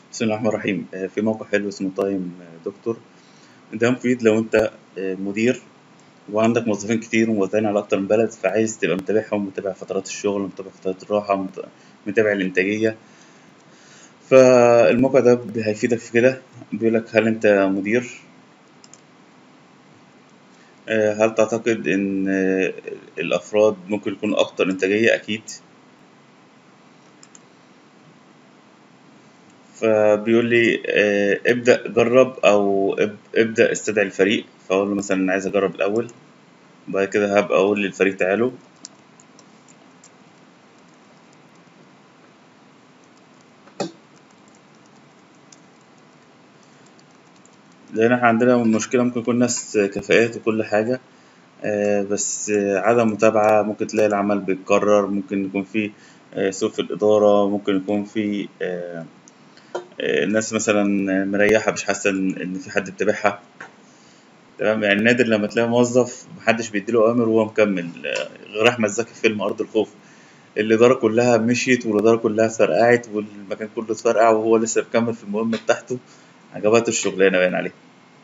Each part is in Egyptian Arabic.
بسم الله الرحمن الرحيم آه، في موقع حلو اسمه تايم دكتور ده مفيد لو انت آه، مدير وعندك موظفين كتير وموزعين على اكتر من بلد فعايز تبقى متابعهم متابع فترات الشغل متابع فترات الراحة مت- متابع الانتاجية فالموقع ده هيفيدك في كده بيقولك هل انت مدير آه، هل تعتقد ان آه، الافراد ممكن يكونوا اكتر انتاجية اكيد فبيقول لي آه، ابدأ جرب أو اب- ابدأ استدعي الفريق فأقول له مثلا أنا عايز أجرب الأول بعد كده هبقى أقول للفريق تعالوا لأن احنا عندنا مشكلة ممكن يكون ناس كفاءات وكل حاجة آه، بس آه، عدم متابعة ممكن تلاقي العمل بيتكرر ممكن يكون في آه، سوء في الإدارة ممكن يكون في آه، آه، الناس مثلا مريحة مش حاسة إن إن في حد بيتابعها تمام يعني نادر لما تلاقي موظف محدش بيديله أوامر وهو مكمل آه، غير أحمد زكي في فيلم أرض الخوف الإدارة كلها مشيت والإدارة كلها اتفرقعت والمكان كله اتفرقع وهو لسه مكمل في المهمة بتاعته عجبته الشغلانة باين عليه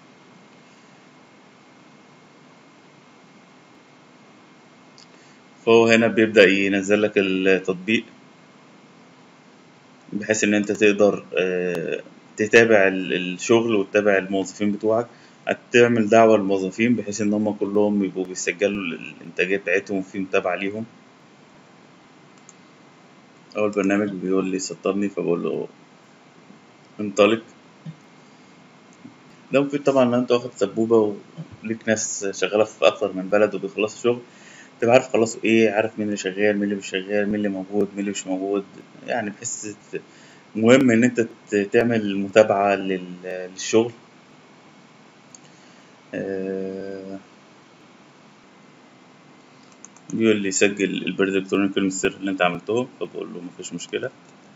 فهو هنا بيبدأ ينزل لك التطبيق بحيث إن أنت تقدر آه، تتابع ال- الشغل وتتابع الموظفين بتوعك هتعمل دعوة للموظفين بحيث إن هم كلهم يبقوا بيسجلوا الإنتاجية بتاعتهم في متابعة ليهم أول برنامج بيقول لي سطرني فبقول له انطلق ده مفيد طبعا لو انت واخد سبوبة وليك ناس شغالة في أكتر من بلد وبيخلصوا شغل تبقى عارف خلصوا ايه عارف مين اللي شغال مين اللي مش شغال مين اللي موجود مين اللي مش موجود يعني بحس ت- مهم إن أنت ت- تعمل متابعة لل- للشغل آه، بيقول لي سجل البريد الإلكتروني كلمة السر اللي أنت عملتهم فبقول له مفيش مشكلة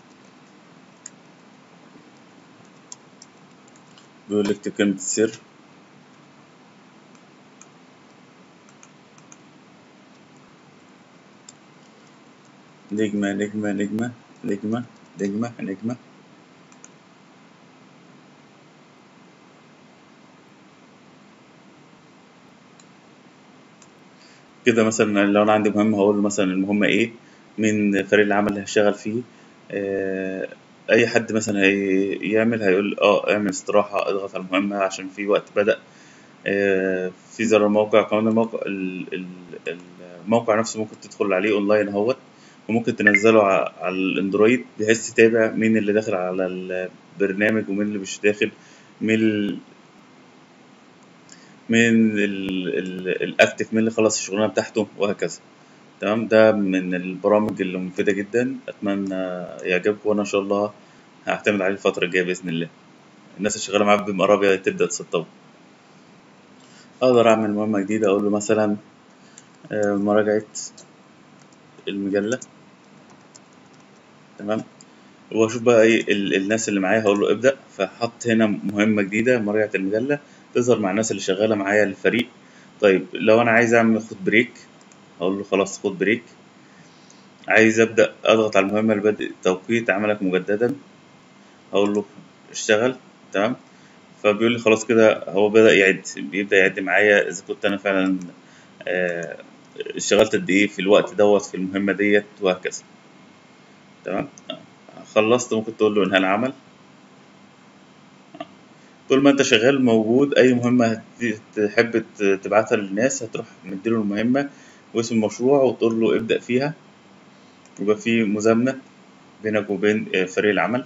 بيقول لي اكتب كلمة السر نجمة نجمة نجمة نجمة نجمة نجمة كده مثلا لو انا عندي مهمة هقول له مثلا المهمة ايه مين فريق العمل اللي هشتغل فيه آه، اي حد مثلا هيعمل هيقول اه اعمل استراحة اضغط على المهمة عشان في وقت بدأ آه، في زر موقع كمان الموقع ال- ال- الموقع نفسه ممكن تدخل عليه اونلاين اهوت وممكن تنزله ع- على الاندرويد بحيث تتابع مين اللي داخل على البرنامج ومين اللي مش داخل مين ال- مين ال- ال- الاكتف مين اللي خلص الشغلانة بتاعته وهكذا تمام ده من البرامج اللي مفيدة جدا أتمنى يعجبكم وأنا إن شاء الله هعتمد عليه الفترة الجاية بإذن الله الناس اللي شغالة معايا بمقربة تبدأ تسطب أقدر أعمل مهمة جديدة أقول له مثلا آه، مراجعة المجلة تمام وأشوف بقى إيه ال- الناس اللي معايا هقول له ابدأ فحط هنا مهمة جديدة مراجعة المجلة تظهر مع الناس اللي شغالة معايا الفريق طيب لو أنا عايز أعمل خد بريك هقول له خلاص خد بريك عايز أبدأ أضغط على المهمة لبدء توقيت عملك مجددا هقول له اشتغل تمام فبيقول لي خلاص كده هو بدأ يعد بيبدأ يعد معايا إذا كنت أنا فعلا آه، اشتغلت قد إيه في الوقت دوت في المهمة ديت وهكذا تمام خلصت ممكن تقول له إنهاء العمل طول ما أنت شغال موجود أي مهمة هت- تحب ت- تبعتها للناس هتروح مديله المهمة واسم المشروع وتقول له ابدأ فيها ويبقى في مزامنة بينك وبين آه، فريق العمل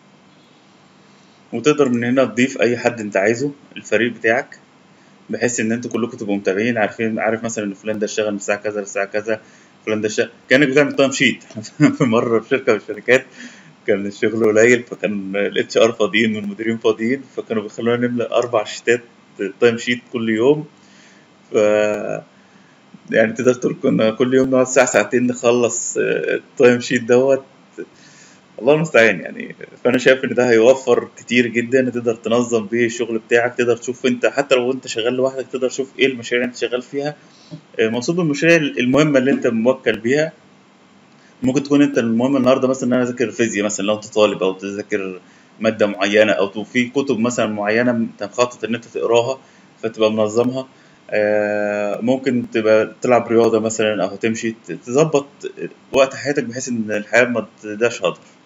وتقدر من هنا تضيف أي حد أنت عايزه الفريق بتاعك بحيث ان انتوا كلكم تبقوا متابعين عارفين عارف مثلا ان فلان ده اشتغل من الساعه كذا للساعه كذا فلان ده اشتغل كانك بتعمل تايم شيت في مره في شركه من الشركات كان الشغل قليل فكان الاتش ار فاضيين والمديرين فاضيين فكانوا بيخلونا نملى اربع شيتات تايم شيت كل يوم ف يعني تقدر تقول كنا كل يوم نقعد ساعه ساعتين نخلص آه، التايم شيت دوت الله المستعان يعني فانا شايف ان ده هيوفر كتير جدا تقدر تنظم بيه الشغل بتاعك تقدر تشوف انت حتى لو انت شغال لوحدك تقدر تشوف ايه المشاريع اللي انت شغال فيها آه، مقصود بالمشاريع المهمه اللي انت موكل بيها ممكن تكون انت المهم النهارده مثلا ان انا اذاكر فيزياء مثلا لو انت طالب او تذاكر ماده معينه او في كتب مثلا معينه انت مخطط ان انت تقراها فتبقى منظمها آه، ممكن تبقى تلعب رياضه مثلا او تمشي تظبط وقت حياتك بحيث ان الحياه ما تداش هدر